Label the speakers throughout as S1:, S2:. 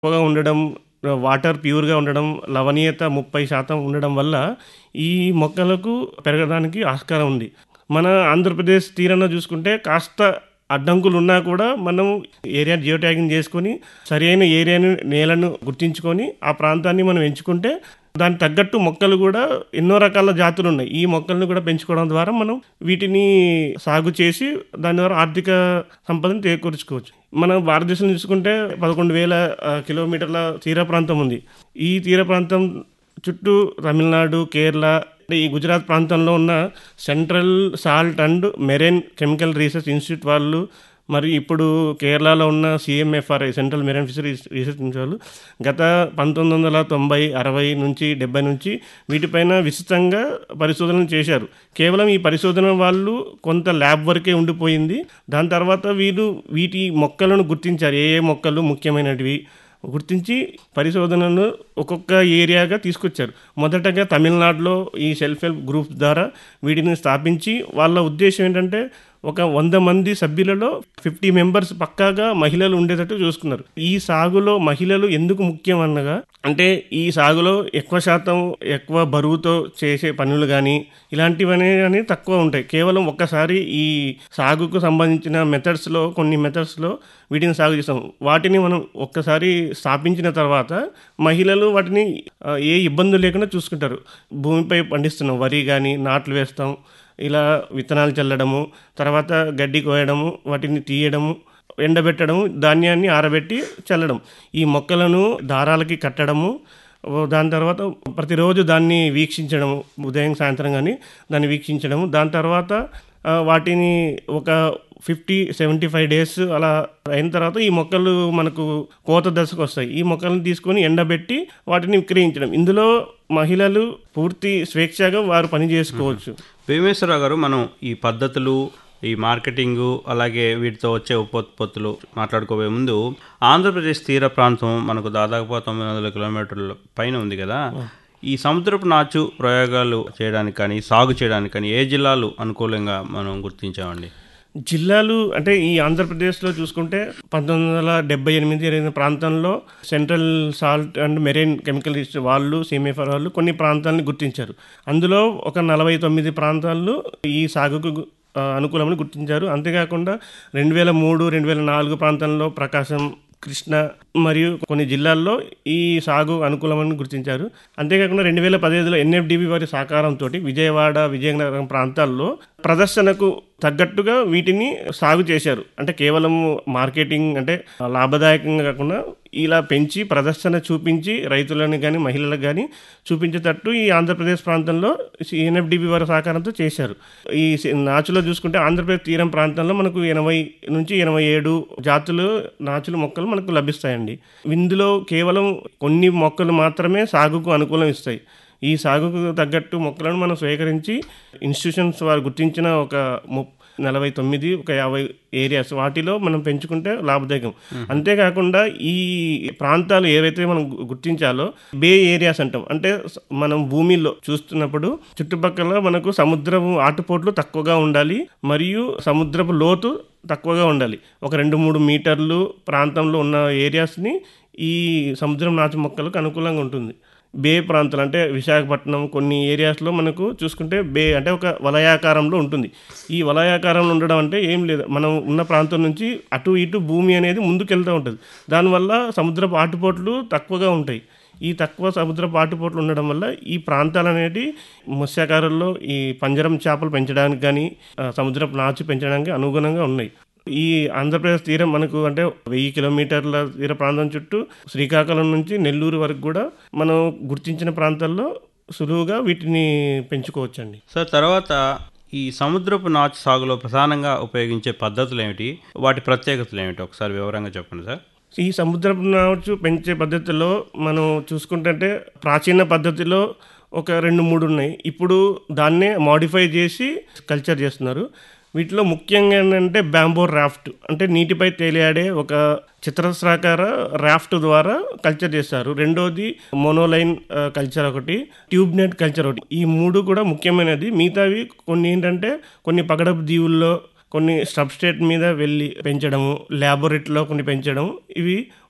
S1: ఎక్కువగా ఉండడం వాటర్ ప్యూర్గా ఉండడం లవణీయత ముప్పై శాతం ఉండడం వల్ల ఈ మొక్కలకు పెరగడానికి ఆస్కారం ఉంది మన ఆంధ్రప్రదేశ్ తీరాన చూసుకుంటే కాస్త అడ్డంకులు ఉన్నా కూడా మనం ఏరియా జియో ట్యాగింగ్ చేసుకొని సరైన ఏరియాని నేలను గుర్తించుకొని ఆ ప్రాంతాన్ని మనం ఎంచుకుంటే దానికి తగ్గట్టు మొక్కలు కూడా ఎన్నో రకాల జాతులు ఉన్నాయి ఈ మొక్కలను కూడా పెంచుకోవడం ద్వారా మనం వీటిని సాగు చేసి దాని ద్వారా ఆర్థిక సంపదను చేకూర్చుకోవచ్చు మన భారతదేశం చూసుకుంటే పదకొండు వేల ఆ, కిలోమీటర్ల తీర ప్రాంతం ఉంది ఈ తీర ప్రాంతం చుట్టూ తమిళనాడు కేరళ ఈ గుజరాత్ ప్రాంతంలో ఉన్న central salt and marine chemical research institute వాళ్ళు మరి ఇప్పుడు కేరళలో ఉన్న CMFRI central marine fisheries research institute వాళ్ళు గత పంతొమ్మిది వందల తొంభై అరవై నుంచి డెబ్బై నుంచి వీటిపైన విస్తృతంగా పరిశోధనలు చేశారు కేవలం ఈ పరిశోధన వాళ్ళు కొంత ల్యాబ్ వరకే ఉండిపోయింది దాని తర్వాత వీళ్ళు వీటి మొక్కలను గుర్తించారు ఏ ఏ మొక్కలు ముఖ్యమైనటివి గుర్తించి పరిశోధనను ఒక్కొక్క ఏరియాగా తీసుకొచ్చారు మొదటగా తమిళనాడులో ఈ సెల్ఫ్ హెల్ప్ గ్రూప్స్ ద్వారా వీటిని స్థాపించి వాళ్ళ ఉద్దేశం ఏంటంటే ఒక వంద మంది సభ్యులలో ఫిఫ్టీ మెంబర్స్ పక్కాగా మహిళలు ఉండేటట్టు చూసుకున్నారు ఈ సాగులో మహిళలు ఎందుకు ముఖ్యం అనగా అంటే ఈ సాగులో ఎక్కువ శాతం ఎక్కువ బరువుతో చేసే పనులు కానీ ఇలాంటివన్నీ కానీ తక్కువ ఉంటాయి కేవలం ఒక్కసారి ఈ సాగుకు సంబంధించిన మెథడ్స్లో కొన్ని మెథడ్స్లో వీటిని సాగు చేస్తాం వాటిని మనం ఒక్కసారి స్థాపించిన తర్వాత మహిళలు వాటిని ఆ, ఏ ఇబ్బందులు లేకుండా చూసుకుంటారు భూమిపై పండిస్తున్నాం వరి కానీ నాట్లు వేస్తాం ఇలా విత్తనాలు చల్లడము తర్వాత గడ్డి కోయడము వాటిని తీయడము ఎండబెట్టడము ధాన్యాన్ని ఆరబెట్టి చల్లడం ఈ మొక్కలను దారాలకి కట్టడము ఓ దాని తర్వాత ప్రతిరోజు దాన్ని వీక్షించడము ఉదయం సాయంత్రం కానీ దాన్ని వీక్షించడము దాని తర్వాత ఆ, వాటిని ఒక ఫిఫ్టీ సెవెంటీ ఫైవ్ డేస్ అలా అయిన తర్వాత ఈ మొక్కలు మనకు కోత దశకు వస్తాయి ఈ మొక్కలను తీసుకొని ఎండబెట్టి వాటిని విక్రయించడం ఇందులో మహిళలు పూర్తి స్వేచ్ఛగా వారు పని చేసుకోవచ్చు
S2: భీమేశ్వరరావు గారు మనం ఈ పద్ధతులు ఈ మార్కెటింగు అలాగే వీటితో వచ్చే ఉపోత్పత్తులు మాట్లాడుకోబోయే ముందు ఆంధ్రప్రదేశ్ తీర ప్రాంతం మనకు దాదాపు తొమ్మిది వందల కిలోమీటర్ల పైన ఉంది కదా ఈ సముద్రపు నాచు ప్రయోగాలు చేయడానికి కానీ సాగు చేయడానికి కానీ ఏ జిల్లాలు అనుకూలంగా మనం గుర్తించామండి
S1: జిల్లాలు అంటే ఈ ఆంధ్రప్రదేశ్లో చూసుకుంటే పంతొమ్మిది వందల డెబ్బై ఎనిమిది ఇరవై ప్రాంతంలో central salt and marine chemical research వాళ్ళు సిఎంఎఫ్ఆర్ వాళ్ళు కొన్ని ప్రాంతాలను గుర్తించారు అందులో ఒక నలభై తొమ్మిది ప్రాంతాలు ఈ సాగుకు గు- ఆ, అనుకూలమని గుర్తించారు అంతేకాకుండా రెండు వేల మూడు రెండు వేల నాలుగు ప్రాంతంలో ప్రకాశం కృష్ణ మరియు కొన్ని జిల్లాల్లో ఈ సాగు అనుకూలమని గుర్తించారు అంతేకాకుండా రెండు వేల పదిహేడులో ఎన్ఎఫ్డిబి వారి సహకారంతో విజయవాడ విజయనగరం ప్రాంతాల్లో ప్రదర్శనకు తగ్గట్టుగా వీటిని సాగు చేశారు అంటే కేవలం మార్కెటింగ్ అంటే లాభదాయకంగా కాకుండా ఇలా పెంచి ప్రదర్శన చూపించి రైతులను కానీ మహిళలకు కానీ చూపించేటట్టు ఈ ఆంధ్రప్రదేశ్ ప్రాంతంలో ఎన్ఎఫ్డిబి వారి సహకారంతో చేశారు ఈ సి- నాచులో చూసుకుంటే ఆంధ్రప్రదేశ్ తీరం ప్రాంతంలో మనకు ఎనభై నుంచి ఎనభై ఏడు జాతులు నాచుల మొక్కలు మనకు లభిస్తాయండి ఇందులో కేవలం కొన్ని మొక్కలు మాత్రమే సాగుకు అనుకూలం ఇస్తాయి ఈ సాగుకు తగ్గట్టు మొక్కలను మనం స్వీకరించి ఇన్స్టిట్యూషన్స్ వారు గుర్తించిన ఒక ము నలభై తొమ్మిది ఒక యాభై ఏరియాస్ వాటిలో మనం పెంచుకుంటే లాభదాయకం అంతేకాకుండా ఈ ప్రాంతాలు ఏవైతే మనం గు- గుర్తించాలో బే ఏరియాస్ అంటాం అంటే స- మనం భూమిలో చూస్తున్నప్పుడు చుట్టుపక్కల మనకు సముద్రపు ఆటుపోట్లు తక్కువగా ఉండాలి మరియు సముద్రపు లోతు తక్కువగా ఉండాలి ఒక రెండు మూడు మీటర్లు ప్రాంతంలో ఉన్న ఏరియాస్ని ఈ సముద్రం నాచు మొక్కలకు అనుకూలంగా ఉంటుంది బే ప్రాంతాలు అంటే విశాఖపట్నం కొన్ని ఏరియాస్లో మనకు చూసుకుంటే బే అంటే ఒక వలయాకారంలో ఉంటుంది ఈ వలయాకారంలో ఉండడం అంటే ఏం లేదు మనం ఉన్న ప్రాంతం నుంచి అటు ఇటు భూమి అనేది ముందుకెళ్తూ ఉంటుంది దానివల్ల సముద్రపు ఆటుపోట్లు తక్కువగా ఉంటాయి ఈ తక్కువ సముద్రపు ఆటుపోట్లు ఉండడం వల్ల ఈ ప్రాంతాలు అనేటి మత్స్యకారుల్లో ఈ పంజరం చేపలు పెంచడానికి కానీ ఆ, సముద్రపు నాచు పెంచడానికి అనుగుణంగా ఉన్నాయి ఈ ఆంధ్రప్రదేశ్ తీరం మనకు అంటే వెయ్యి కిలోమీటర్ల తీర ప్రాంతం చుట్టూ శ్రీకాకుళం నుంచి నెల్లూరు వరకు కూడా మనం గుర్తించిన ప్రాంతాల్లో సులువుగా వీటిని పెంచుకోవచ్చండి
S2: సార్ తర్వాత ఈ సముద్రపు నాచు సాగులో ప్రధానంగా ఉపయోగించే పద్ధతులు ఏమిటి వాటి ప్రత్యేకతలు ఏమిటి ఒకసారి వివరంగా చెప్పండి సార్
S1: ఈ సముద్రపు నాచు పెంచే పద్ధతిలో మనం చూసుకుంటుంటే ప్రాచీన పద్ధతిలో ఒక రెండు మూడు ఉన్నాయి ఇప్పుడు దాన్నే మాడిఫై చేసి కల్చర్ చేస్తున్నారు వీటిలో ముఖ్యంగా ఏంటంటే బ్యాంబో రాఫ్ట్ అంటే నీటిపై తేలియాడే ఒక చిత్రస్రాకార రాఫ్ట్ ద్వారా కల్చర్ చేస్తారు రెండోది మోనోలైన్ ఆ, కల్చర్ ఒకటి ట్యూబ్ నెట్ కల్చర్ ఒకటి ఈ మూడు కూడా ముఖ్యమైనది మిగతావి కొన్ని ఏంటంటే కొన్ని పగడపు దీవుల్లో కొన్ని సబ్స్టేట్ మీద వెళ్ళి పెంచడము ల్యాబొరేటరీలో కొన్ని పెంచడం ఇవి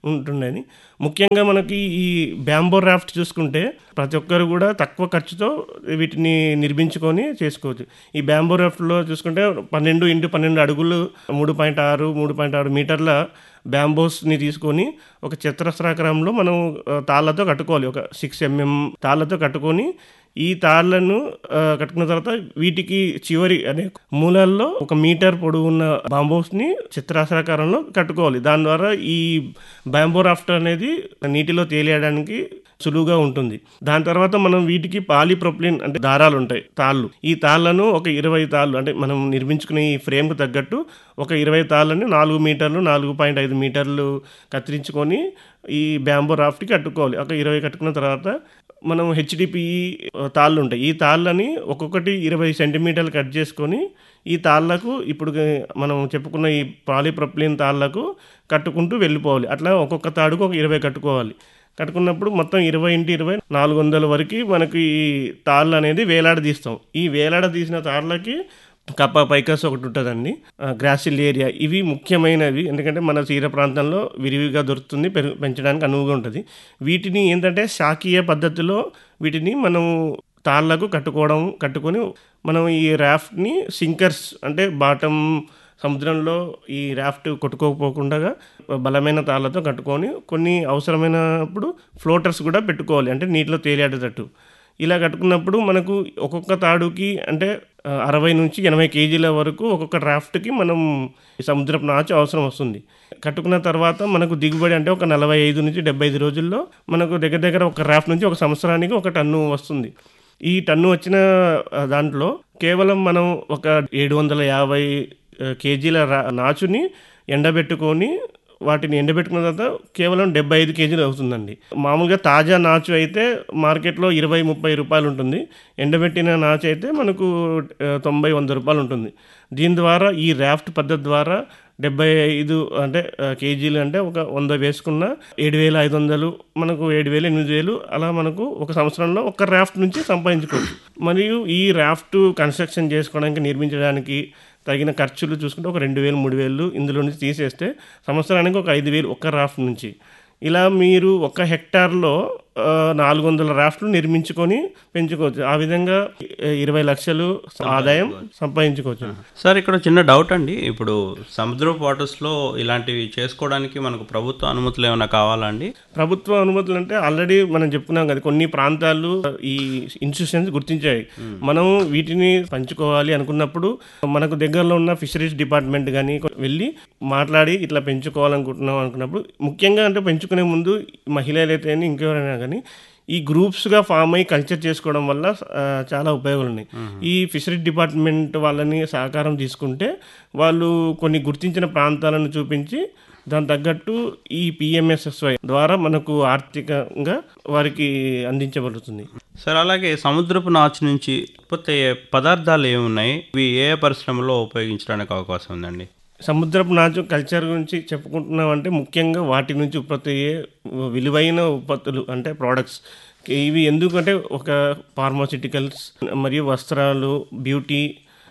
S1: ఉంటుండేది ముఖ్యంగా మనకి ఈ బ్యాంబో రాఫ్ట్ చూసుకుంటే ప్రతి ఒక్కరు కూడా తక్కువ ఖర్చుతో వీటిని నిర్మించుకొని చేసుకోవచ్చు ఈ బ్యాంబో రాఫ్ట్లో చూసుకుంటే పన్నెండు ఇంటూ పన్నెండు అడుగులు మూడు పాయింట్ ఆరు మూడు పాయింట్ ఆరు మీటర్ల బ్యాంబోస్ని తీసుకొని ఒక చతురస్రాకారంలో మనం ఆ, తాళ్ళతో కట్టుకోవాలి ఒక సిక్స్ ఎంఎం తాళ్ళతో కట్టుకొని ఈ తాళ్ళను ఆ, కట్టుకున్న తర్వాత వీటికి చివరి అనే మూలల్లో ఒక మీటర్ పొడవున్న బాంబోస్ని చిత్రాసరాకారంలో కట్టుకోవాలి దాని ద్వారా ఈ బ్యాంబో రాఫ్ట్ అనేది నీటిలో తేలియడానికి సులువుగా ఉంటుంది దాని తర్వాత మనం వీటికి పాలిప్రొప్లిన్ అంటే దారాలు ఉంటాయి తాళ్ళు ఈ తాళ్ళను ఒక ఇరవై తాళ్ళు అంటే మనం నిర్మించుకునే ఈ ఫ్రేమ్కి తగ్గట్టు ఒక ఇరవై తాళ్ళని నాలుగు మీటర్లు నాలుగు పాయింట్ ఐదు మీటర్లు కత్తిరించుకొని ఈ బ్యాంబో రాఫ్ట్కి కట్టుకోవాలి ఒక ఇరవై కట్టుకున్న తర్వాత మనం హెచ్డిపిఈ తాళ్ళు ఉంటాయి ఈ తాళ్ళని ఒక్కొక్కటి ఇరవై సెంటీమీటర్లు కట్ చేసుకొని ఈ తాళ్ళకు ఇప్పుడు మనం చెప్పుకున్న ఈ పాలిప్రొప్లిన్ తాళ్ళకు కట్టుకుంటూ వెళ్ళిపోవాలి అట్లా ఒక్కొక్క తాడుకు ఒక ఇరవై కట్టుకోవాలి కట్టుకున్నప్పుడు మొత్తం ఇరవై ఇంటి ఇరవై నాలుగు వందల వరకు మనకి ఈ తాళ్ళు అనేది వేలాడదీస్తాం ఈ వేలాడదీసిన తాళ్ళకి కప్ప పైకస్ ఒకటి ఉంటుందండి గ్రాసిల్ ఏరియా ఇవి ముఖ్యమైనవి ఎందుకంటే మన తీర ప్రాంతంలో విరివిగా దొరుకుతుంది పెరుగు పెంచడానికి అనువుగా ఉంటుంది వీటిని ఏంటంటే శాకీయ పద్ధతిలో వీటిని మనం తాళ్ళకు కట్టుకోవడం కట్టుకొని మనం ఈ రాఫ్ట్ని సింకర్స్ అంటే బాటం సముద్రంలో ఈ రాఫ్ట్ కొట్టుకోకపోకుండా బలమైన తాళ్ళతో కట్టుకొని కొన్ని అవసరమైనప్పుడు ఫ్లోటర్స్ కూడా పెట్టుకోవాలి అంటే నీటిలో తేలియాడేటట్టు ఇలా కట్టుకున్నప్పుడు మనకు ఒక్కొక్క తాడుకి అంటే ఆ, అరవై నుంచి ఎనభై కేజీల వరకు ఒక్కొక్క రాఫ్ట్కి మనం ఈ సముద్రపు నాచు అవసరం వస్తుంది కట్టుకున్న తర్వాత మనకు దిగుబడి అంటే ఒక నలభై ఐదు నుంచి డెబ్బై ఐదు రోజుల్లో మనకు దగ్గర దగ్గర ఒక రాఫ్ట్ నుంచి ఒక సంవత్సరానికి ఒక టన్ను వస్తుంది ఈ టన్ను వచ్చిన ఆ, దాంట్లో కేవలం మనం ఒక ఏడు వందల యాభై ఆ, కేజీల రా నాచుని ఎండబెట్టుకొని వాటిని ఎండబెట్టుకున్న తర్వాత కేవలం డెబ్బై ఐదు కేజీలు అవుతుందండి మామూలుగా తాజా నాచు అయితే మార్కెట్లో ఇరవై ముప్పై రూపాయలు ఉంటుంది ఎండబెట్టిన నాచు అయితే మనకు ఆ, తొంభై వంద రూపాయలు ఉంటుంది దీని ద్వారా ఈ రాఫ్ట్ పద్ధతి ద్వారా డెబ్బై ఐదు అంటే ఆ, కేజీలు అంటే ఒక వంద వేసుకున్న ఏడు వేల ఐదు వందలు మనకు ఏడు వేలు ఎనిమిది వేలు అలా మనకు ఒక సంవత్సరంలో ఒక రాఫ్ట్ నుంచి సంపాదించుకోవచ్చు మరియు ఈ రాఫ్ట్ కన్స్ట్రక్షన్ చేసుకోవడానికి నిర్మించడానికి తగిన ఖర్చులు చూసుకుంటే ఒక రెండు వేలు మూడు వేలు ఇందులో నుంచి తీసేస్తే సంవత్సరానికి ఒక ఐదు వేలు ఒక్క రాఫ్ట్ నుంచి ఇలా మీరు ఒక హెక్టార్లో ఆ, నాలుగు వందల రాఫ్ట్లు నిర్మించుకొని పెంచుకోవచ్చు ఆ విధంగా ఆ, ఇరవై లక్షలు ఆదాయం సంపాదించుకోవచ్చు
S2: సార్ ఇక్కడ చిన్న డౌట్ అండి ఇప్పుడు సముద్రపు వాటర్స్లో ఇలాంటివి చేసుకోవడానికి మనకు ప్రభుత్వ అనుమతులు ఏమైనా కావాలా అండి
S1: ప్రభుత్వ అనుమతులు అంటే ఆల్రెడీ మనం చెప్పుకున్నాం కదా కొన్ని ప్రాంతాలు ఈ ఇన్స్టిట్యూషన్స్ గుర్తించాయి మనం వీటిని పంచుకోవాలి అనుకున్నప్పుడు మనకు దగ్గరలో ఉన్న ఫిషరీస్ డిపార్ట్మెంట్ కానీ వెళ్ళి మాట్లాడి ఇట్లా పెంచుకోవాలనుకుంటున్నాం అనుకున్నప్పుడు ముఖ్యంగా అంటే పెంచుకునే ముందు మహిళలైతే ఇంకెవరైనా కానీ ఈ గ్రూప్స్గా ఫామ్ అయ్యి కల్చర్ చేసుకోవడం వల్ల ఆ, చాలా ఉపయోగాలు ఉన్నాయి ఈ ఫిషరీ డిపార్ట్మెంట్ వాళ్ళని సహకారం తీసుకుంటే వాళ్ళు కొన్ని గుర్తించిన ప్రాంతాలను చూపించి దాని తగ్గట్టు ఈ పిఎంఎస్ఎస్వై ద్వారా మనకు ఆర్థికంగా వారికి అందించబడుతుంది
S2: సార్ అలాగే సముద్రపు నాచు నుంచి ఉత్పత్తి అయ్యే పదార్థాలు ఏమున్నాయి ఇవి ఏ ఏ పరిశ్రమలో ఉపయోగించడానికి అవకాశం ఉందండి
S1: సముద్రపు నాచు కల్చర్ గురించి చెప్పుకుంటున్నామంటే ముఖ్యంగా వాటి నుంచి ఉత్పత్తి అయ్యే విలువైన ఉత్పత్తులు అంటే ప్రోడక్ట్స్ ఇవి ఎందుకంటే ఒక ఫార్మాసిటికల్స్ మరియు వస్త్రాలు బ్యూటీ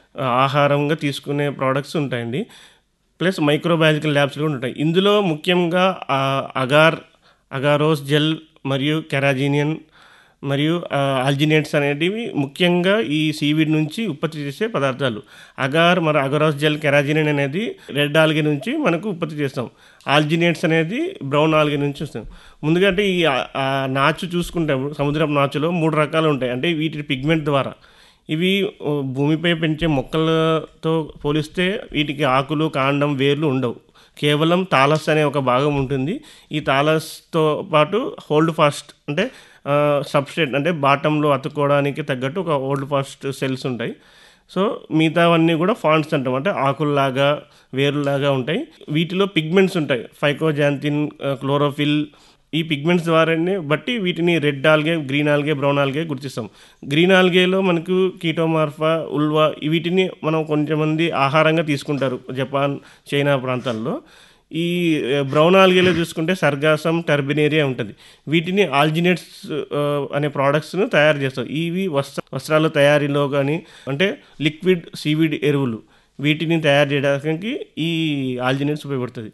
S1: ఆహారంగా తీసుకునే ప్రోడక్ట్స్ ఉంటాయండి ప్లస్ మైక్రోబయాలజికల్ ల్యాబ్స్ కూడా ఉంటాయి ఇందులో ముఖ్యంగా ఆ, అగార్ అగారోస్ జెల్ మరియు కెరాజీనియన్ మరియు ఆల్జినేట్స్ అనేటివి ముఖ్యంగా ఈ సీవీడ్ నుంచి ఉత్పత్తి చేసే పదార్థాలు అగార్ మరి అగరాస్ జెల్ కెరాజినిన్ అనేది రెడ్ ఆల్గే నుంచి మనకు ఉత్పత్తి చేస్తాం ఆల్జినేట్స్ అనేది బ్రౌన్ ఆల్గే నుంచి వస్తాం ముందుగా అంటే ఈ ఆ- ఆ నాచు చూసుకుంటే సముద్రపు నాచులో మూడు రకాలు ఉంటాయి అంటే వీటి పిగ్మెంట్ ద్వారా ఇవి ఓ, భూమిపై పెంచే మొక్కలతో పోలిస్తే వీటికి ఆకులు కాండం వేర్లు ఉండవు కేవలం తాలస్ అనే ఒక భాగం ఉంటుంది ఈ తాలస్తో పాటు హోల్డ్ ఫాస్ట్ అంటే సబ్స్టేట్ అంటే బాటంలో అతుక్కోవడానికి తగ్గట్టు ఒక హోల్డ్ ఫాస్ట్ సెల్స్ ఉంటాయి సో మిగతావన్నీ కూడా ఫాంట్స్ అంటాం అంటే ఆకుల్లాగా వేరులాగా ఉంటాయి వీటిలో పిగ్మెంట్స్ ఉంటాయి ఫైకోజాంతిన్ క్లోరోఫిల్ ఈ పిగ్మెంట్స్ ద్వారానే బట్టి వీటిని red algae green algae brown algae గుర్తిస్తాం గ్రీన్ ఆల్గేలో మనకు కీటోమార్ఫా ఉల్వా వీటిని మనం కొంతమంది ఆహారంగా తీసుకుంటారు జపాన్ చైనా ప్రాంతాల్లో ఈ బ్రౌన్ ఆల్గేలో చూసుకుంటే సర్గాసం టర్బినేరియా ఉంటుంది వీటిని ఆల్జినేట్స్ ఆ, అనే ప్రోడక్ట్స్ను తయారు చేస్తారు ఇవి వస్త్ర వస్త్రాల తయారీలో కానీ అంటే లిక్విడ్ సీవిడ్ ఎరువులు వీటిని తయారు చేయడానికి ఈ ఆల్జినేట్స్ ఉపయోగపడుతుంది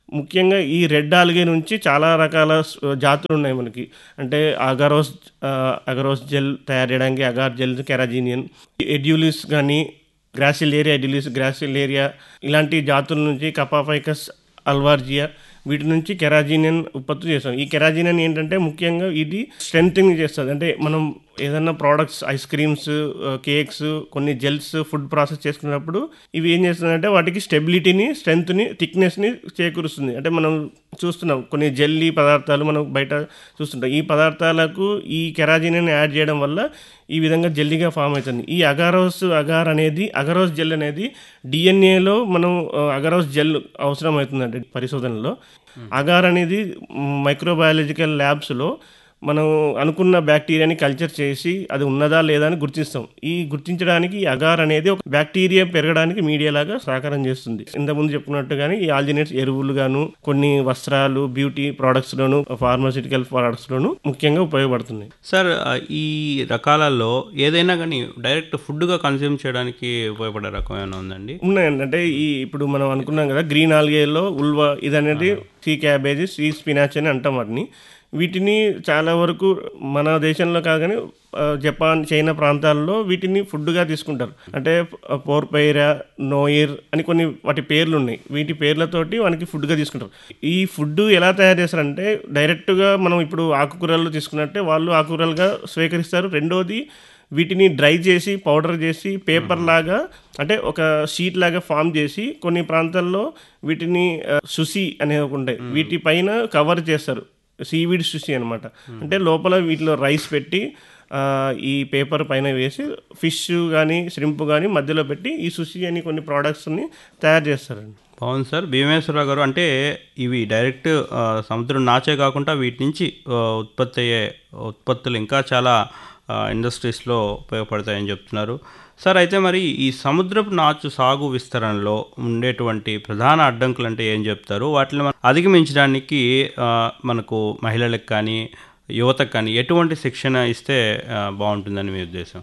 S1: ముఖ్యంగా ఈ రెడ్ ఆల్గే నుంచి చాలా రకాల స్- జాతులు ఉన్నాయి మనకి అంటే అగరోస్ ఆ, అగరోస్ జెల్ తయారు చేయడానికి అగార్ జెల్ కెరాజీనియన్ ఎడ్యూలిస్ కానీ గ్రాసిలేరియా ఎడ్యూలిస్ గ్రాసిలేరియా ఇలాంటి జాతుల నుంచి కపాఫైకస్ అల్వార్జియా వీటి నుంచి కెరాజినియన్ ఉత్పత్తి చేస్తాం ఈ కెరాజినియన్ ఏంటంటే ముఖ్యంగా ఇది స్ట్రెంగ్ చేస్తుంది అంటే మనం ఏదైనా ప్రోడక్ట్స్ ఐస్ క్రీమ్స్ కేక్స్ కొన్ని జెల్స్ ఫుడ్ ప్రాసెస్ చేసుకున్నప్పుడు ఇవి ఏం చేస్తుందంటే వాటికి స్టెబిలిటీని స్ట్రెంగ్త్ని థిక్నెస్ని చేకూరుస్తుంది అంటే మనం చూస్తున్నాం కొన్ని జెల్లీ పదార్థాలు మనం బయట చూస్తుంటాం ఈ పదార్థాలకు ఈ కెరాజినియన్ యాడ్ చేయడం వల్ల ఈ విధంగా జెల్లీగా ఫామ్ అవుతుంది ఈ అగారోస్ అగార్ అనేది అగరోస్ జెల్ అనేది డిఎన్ఏలో మనం ఆ, అగరోస్ జెల్ అవసరం అవుతుందండి పరిశోధనలో అగార్ అనేది మైక్రోబయాలజికల్ ల్యాబ్స్లో మనం అనుకున్న బ్యాక్టీరియాని కల్చర్ చేసి అది ఉన్నదా లేదా అని గుర్తిస్తాం ఈ గుర్తించడానికి ఈ అగార్ అనేది ఒక బ్యాక్టీరియా పెరగడానికి మీడియా లాగా సహకారం చేస్తుంది ఇంతకుముందు చెప్పుకున్నట్టుగానే ఈ ఆల్జినేట్స్ ఎరువులు గాను కొన్ని వస్త్రాలు బ్యూటీ products లోను ఫార్మాసిటికల్ లోను ముఖ్యంగా ఉపయోగపడుతున్నాయి
S2: సార్ ఆ, ఈ రకాలలో ఏదైనా కానీ డైరెక్ట్ ఫుడ్గా కన్జ్యూమ్ చేయడానికి ఉపయోగపడే రకం ఏమైనా ఉందండి
S1: ఉన్నాయండి అంటే ఈ ఇప్పుడు మనం అనుకున్నాం కదా గ్రీన్ ఆల్గేలో ఉల్వా ఇది అనేది సీ క్యాబేజీ సీ స్పినాచ్ అని అంటాం వాటిని వీటిని చాలా వరకు మన దేశంలో కాదు కానీ ఆ, జపాన్ చైనా ప్రాంతాల్లో వీటిని ఫుడ్గా తీసుకుంటారు అంటే పోర్పైరా నోయిర్ అని కొన్ని వాటి పేర్లు ఉన్నాయి వీటి పేర్లతోటి మనకి ఫుడ్గా తీసుకుంటారు ఈ ఫుడ్ ఎలా తయారు చేస్తారంటే డైరెక్ట్గా మనం ఇప్పుడు ఆకుకూరలు తీసుకున్నట్టే వాళ్ళు ఆకుకూరలుగా స్వీకరిస్తారు రెండోది వీటిని డ్రై చేసి పౌడర్ చేసి పేపర్ లాగా అంటే ఒక షీట్ లాగా ఫామ్ చేసి కొన్ని ప్రాంతాల్లో వీటిని ఆ, సుసి అనేవి ఒక ఉంటాయి వీటి పైన కవర్ చేస్తారు సీవీడ్ సుసి అనమాట అంటే లోపల వీటిలో రైస్ పెట్టి ఆ, ఈ పేపర్ పైన వేసి ఫిష్ కానీ శ్రింప్ కానీ మధ్యలో పెట్టి ఈ సుసి అని కొన్ని ప్రోడక్ట్స్ని తయారు చేస్తారండి
S2: బాగుంది సార్ భీమేశ్వరరావు గారు అంటే ఇవి డైరెక్ట్ ఆ, సముద్రం నాచే కాకుండా వీటి నుంచి ఆ, ఉత్పత్తి అయ్యే ఉత్పత్తులు ఇంకా చాలా ఆ, ఇండస్ట్రీస్లో ఉపయోగపడతాయని చెప్తున్నారు సార్ అయితే మరి ఈ సముద్రపు నాచు సాగు విస్తరణలో ఉండేటువంటి ప్రధాన అడ్డంకులు అంటే ఏం చెప్తారు వాటిని మనం అధిగమించడానికి ఆ, మనకు మహిళలకు కానీ యువతకు కానీ ఎటువంటి శిక్షణ ఇస్తే ఆ, బాగుంటుందని మీ ఉద్దేశం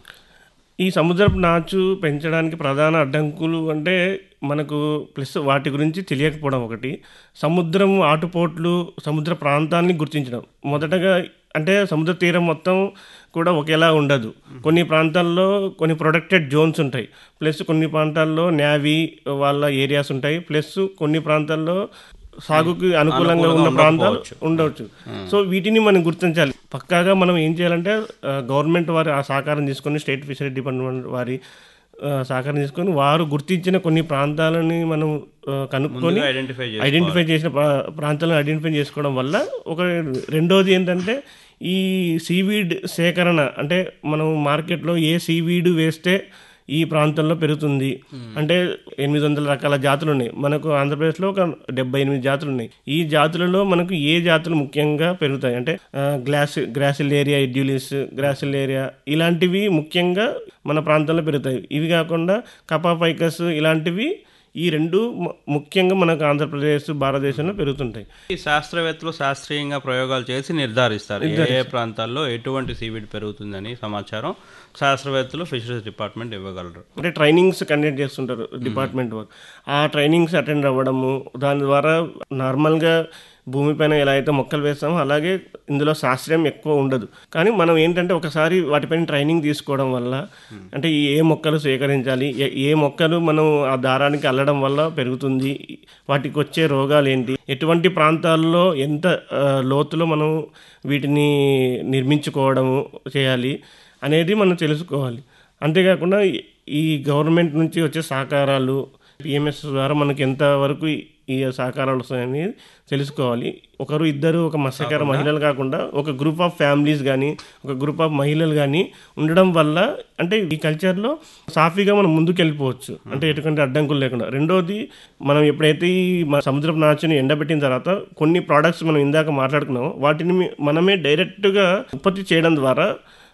S1: ఈ సముద్రపు నాచు పెంచడానికి ప్రధాన అడ్డంకులు అంటే మనకు ప్లస్ వాటి గురించి తెలియకపోవడం ఒకటి సముద్రం ఆటుపోట్లు సముద్ర ప్రాంతాన్ని గుర్తించడం మొదటగా అంటే సముద్ర తీరం మొత్తం కూడా ఒకేలా ఉండదు కొన్ని ప్రాంతాల్లో కొన్ని ప్రొటెక్టెడ్ జోన్స్ ఉంటాయి ప్లస్ కొన్ని ప్రాంతాల్లో నేవీ వాళ్ళ ఏరియాస్ ఉంటాయి ప్లస్ కొన్ని ప్రాంతాల్లో సాగుకి అనుకూలంగా ఉన్న ప్రాంతాలు ఉండవచ్చు సో వీటిని మనం గుర్తించాలి పక్కాగా మనం ఏం చేయాలంటే ఆ, గవర్నమెంట్ వారి ఆ సహకారం తీసుకొని స్టేట్ ఫిషరీ డిపార్ట్మెంట్ వారి ఆ, సహకారం తీసుకొని వారు గుర్తించిన కొన్ని ప్రాంతాలని మనం ఆ, కనుక్కొని
S2: ఐడెంటిఫై
S1: ఐడెంటిఫై చేసిన ప్రా- ప్రాంతాలను ఐడెంటిఫై చేసుకోవడం వల్ల ఒక రెండోది ఏంటంటే ఈ సీవీడ్ సేకరణ అంటే మనం మార్కెట్లో ఏ సీవీడ్ వేస్తే ఈ ప్రాంతంలో పెరుగుతుంది అంటే ఎనిమిది వందల రకాల జాతులు ఉన్నాయి మనకు ఆంధ్రప్రదేశ్లో ఒక డెబ్బై ఎనిమిది జాతులు ఉన్నాయి ఈ జాతులలో మనకు ఏ జాతులు ముఖ్యంగా పెరుగుతాయి అంటే ఆ, గ్లాస్ గ్రాసిలేరియా ఎడ్యూలిస్ గ్రాసిలేరియా ఇలాంటివి ముఖ్యంగా మన ప్రాంతంలో పెరుగుతాయి ఇవి కాకుండా కపాఫైకస్ ఇలాంటివి ఈ రెండు ము- ముఖ్యంగా మనకు ఆంధ్రప్రదేశ్ భారతదేశంలో పెరుగుతుంటాయి
S2: ఈ శాస్త్రవేత్తలు శాస్త్రీయంగా ప్రయోగాలు చేసి నిర్ధారిస్తారు ఏ ఏ ప్రాంతాల్లో ఎటువంటి సీవీడ్ పెరుగుతుందని సమాచారం శాస్త్రవేత్తలు ఫిషరీస్ డిపార్ట్మెంట్ ఇవ్వగలరు
S1: అంటే ట్రైనింగ్స్ కండక్ట్ చేస్తుంటారు డిపార్ట్మెంట్ వర్క్ ఆ ట్రైనింగ్స్ అటెండ్ అవ్వడము దాని ద్వారా నార్మల్గా భూమిపైన ఎలా అయితే మొక్కలు వేస్తామో అలాగే ఇందులో శాస్త్రీయం ఎక్కువ ఉండదు కానీ మనం ఏంటంటే ఒకసారి వాటిపైన ట్రైనింగ్ తీసుకోవడం వల్ల అంటే ఈ ఏ మొక్కలు సేకరించాలి ఏ- ఏ మొక్కలు మనం ఆ దారానికి అల్లడం వల్ల పెరుగుతుంది వాటికి వచ్చే రోగాలు ఏంటి ఎటువంటి ప్రాంతాల్లో ఎంత ఆ, లోతులో మనం వీటిని నిర్మించుకోవడము చేయాలి అనేది మనం తెలుసుకోవాలి అంతేకాకుండా ఈ- ఈ గవర్నమెంట్ నుంచి వచ్చే సహకారాలు పిఎంఎస్ ద్వారా మనకి ఎంత వరకు ఈ- ఈ సహకారాలు వస్తాయని తెలుసుకోవాలి ఒకరు ఇద్దరు ఒక మత్స్యకార మహిళలు కాకుండా ఒక గ్రూప్ ఆఫ్ ఫ్యామిలీస్ కానీ ఒక గ్రూప్ ఆఫ్ మహిళలు కానీ ఉండడం వల్ల అంటే ఈ కల్చర్లో సాఫీగా మనం ముందుకు వెళ్ళిపోవచ్చు అంటే ఎటువంటి అడ్డంకులు లేకుండా రెండోది మనం ఎప్పుడైతే ఈ మ- సముద్రపు నాచుని ఎండబెట్టిన తర్వాత కొన్ని ప్రోడక్ట్స్ మనం ఇందాక మాట్లాడుకున్నామో వాటిని మీ- మనమే డైరెక్ట్గా ఉత్పత్తి చేయడం ద్వారా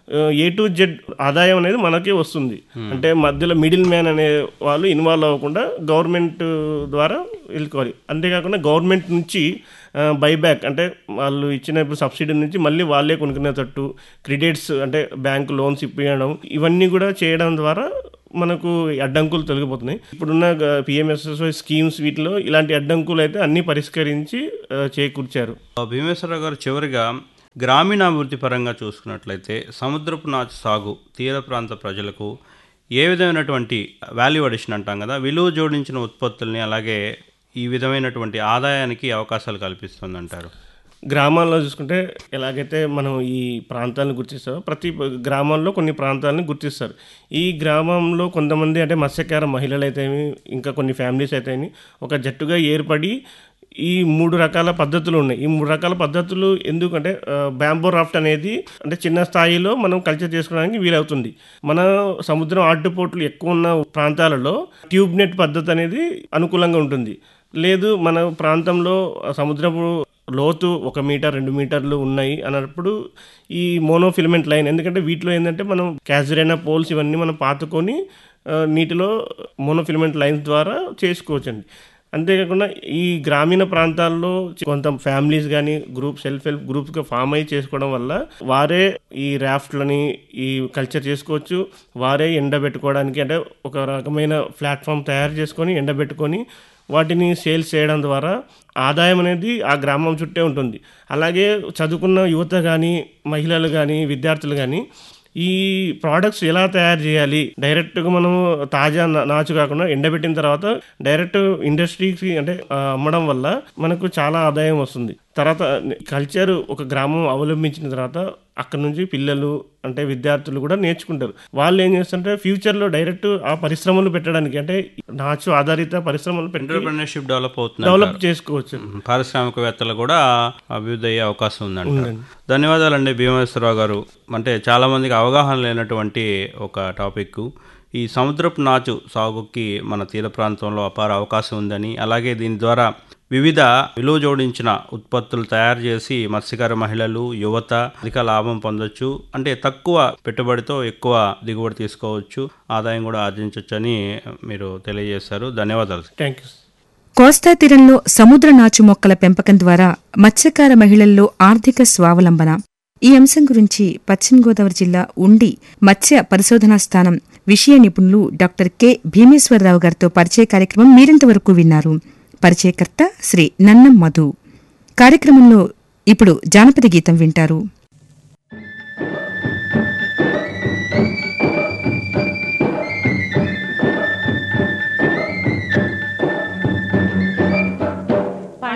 S1: ఏ టు జెడ్ ఆదాయం అనేది మనకే వస్తుంది అంటే మధ్యలో మిడిల్ మ్యాన్ అనే వాళ్ళు ఇన్వాల్వ్ అవ్వకుండా గవర్నమెంట్ ద్వారా వెళ్ళుకోవాలి అంతేకాకుండా గవర్నమెంట్ నుంచి బైబ్యాక్ అంటే వాళ్ళు ఇచ్చిన ఇప్పుడు సబ్సిడీ నుంచి మళ్ళీ వాళ్ళే కొనుక్కునేటట్టు క్రెడిట్స్ అంటే బ్యాంక్ లోన్స్ ఇప్పించడం ఇవన్నీ కూడా చేయడం ద్వారా మనకు ఈ అడ్డంకులు తొలగిపోతున్నాయి ఇప్పుడున్న పిఎంఎస్ఎస్వై స్కీమ్స్ వీటిలో ఇలాంటి అడ్డంకులు అయితే అన్ని పరిష్కరించి ఆ, చేకూర్చారు
S2: భీమేశ్వరరావు గారు చివరిగా గ్రామీణాభివృద్ధి పరంగా చూసుకున్నట్లయితే సముద్రపు నాచు సాగు తీర ప్రాంత ప్రజలకు ఏ విధమైనటువంటి వాల్యూ అడిషన్ అంటాం కదా విలువ జోడించిన ఉత్పత్తుల్ని అలాగే ఈ విధమైనటువంటి ఆదాయానికి అవకాశాలు కల్పిస్తుందంటారు
S1: గ్రామాల్లో చూసుకుంటే ఎలాగైతే మనం ఈ ప్రాంతాలను గుర్తిస్తారో ప్రతి గ్రామాల్లో కొన్ని ప్రాంతాలను గుర్తిస్తారు ఈ గ్రామంలో కొంతమంది అంటే మత్స్యకార మహిళలు అయితేమి ఇంకా కొన్ని ఫ్యామిలీస్ అయితేమి ఒక జట్టుగా ఏర్పడి ఈ మూడు రకాల పద్ధతులు ఉన్నాయి ఈ మూడు రకాల పద్ధతులు ఎందుకంటే బ్యాంబో రాఫ్ట్ అనేది అంటే చిన్న స్థాయిలో మనం కల్చర్ చేసుకోవడానికి వీలవుతుంది మన సముద్రం ఆటుపోట్లు ఎక్కువ ఉన్న ప్రాంతాలలో ట్యూబ్ నెట్ పద్ధతి అనేది అనుకూలంగా ఉంటుంది లేదు మన ప్రాంతంలో సముద్రపు లోతు ఒక మీటర్ రెండు మీటర్లు ఉన్నాయి అన్నప్పుడు ఈ మోనోఫిలమెంట్ లైన్ ఎందుకంటే వీటిలో ఏంటంటే మనం క్యాజరైన పోల్స్ ఇవన్నీ మనం పాతుకొని ఆ, నీటిలో మోనోఫిలమెంట్ లైన్స్ ద్వారా చేసుకోవచ్చండి అంతేకాకుండా ఈ గ్రామీణ ప్రాంతాల్లో కొంత ఫ్యామిలీస్ కానీ గ్రూప్ సెల్ఫ్ హెల్ప్ గ్రూప్స్గా ఫామ్ అయ్యి చేసుకోవడం వల్ల వారే ఈ రాఫ్ట్లని ఈ కల్చర్ చేసుకోవచ్చు వారే ఎండబెట్టుకోవడానికి అంటే ఒక రకమైన ప్లాట్ఫామ్ తయారు చేసుకొని ఎండబెట్టుకొని వాటిని సేల్స్ చేయడం ద్వారా ఆదాయం అనేది ఆ గ్రామం చుట్టే ఉంటుంది అలాగే చదువుకున్న యువత కానీ మహిళలు కానీ విద్యార్థులు కానీ ఈ ప్రోడక్ట్స్ ఎలా తయారు చేయాలి డైరెక్ట్గా మనం తాజా నా- నాచు కాకుండా ఎండబెట్టిన తర్వాత డైరెక్ట్ ఇండస్ట్రీకి అంటే ఆ, అమ్మడం వల్ల మనకు చాలా ఆదాయం వస్తుంది తర్వాత కల్చర్ ఒక గ్రామం అవలంబించిన తర్వాత అక్కడ నుంచి పిల్లలు అంటే విద్యార్థులు కూడా నేర్చుకుంటారు వాళ్ళు ఏం చేస్తుంటే ఫ్యూచర్లో డైరెక్ట్ ఆ పరిశ్రమలు పెట్టడానికి అంటే నాచు ఆధారిత పరిశ్రమలు పెట్టి
S2: ఎంటర్ప్రినర్షిప్ డెవలప్ అవుతుంది
S1: డెవలప్ చేసుకోవచ్చు
S2: పారిశ్రామికవేత్తలు కూడా అభివృద్ధి అయ్యే అవకాశం ఉందంట ధన్యవాదాలండి భీమేశ్వరరావు గారు అంటే చాలా మందికి అవగాహన లేనటువంటి ఒక టాపిక్ ఈ సముద్రపు నాచు సాగుకి మన తీర ప్రాంతంలో అపార అవకాశం ఉందని అలాగే దీని ద్వారా వివిధ విలువ జోడించిన ఉత్పత్తులు తయారు చేసి మత్స్యకార మహిళలు యువత అధిక లాభం పొందొచ్చు అంటే తక్కువ పెట్టుబడితో ఎక్కువ దిగుబడి తీసుకోవచ్చు ఆదాయం కూడా ఆర్జించవచ్చు అని మీరు తెలియజేశారు ధన్యవాదాలు
S1: థ్యాంక్ యూ
S3: కోస్తా తీరంలో సముద్ర నాచు మొక్కల పెంపకం ద్వారా మత్స్యకార మహిళల్లో ఆర్థిక స్వావలంబన ఈ అంశం గురించి పశ్చిమ గోదావరి జిల్లా ఉండి మత్స్య పరిశోధనా స్థానం విషయ నిపుణులు డాక్టర్ కె భీమేశ్వరరావు గారితో పరిచయ కార్యక్రమం మీరింతవరకు విన్నారు పరిచయకర్త శ్రీ నన్నం మధు కార్యక్రమంలో ఇప్పుడు జానపద గీతం వింటారు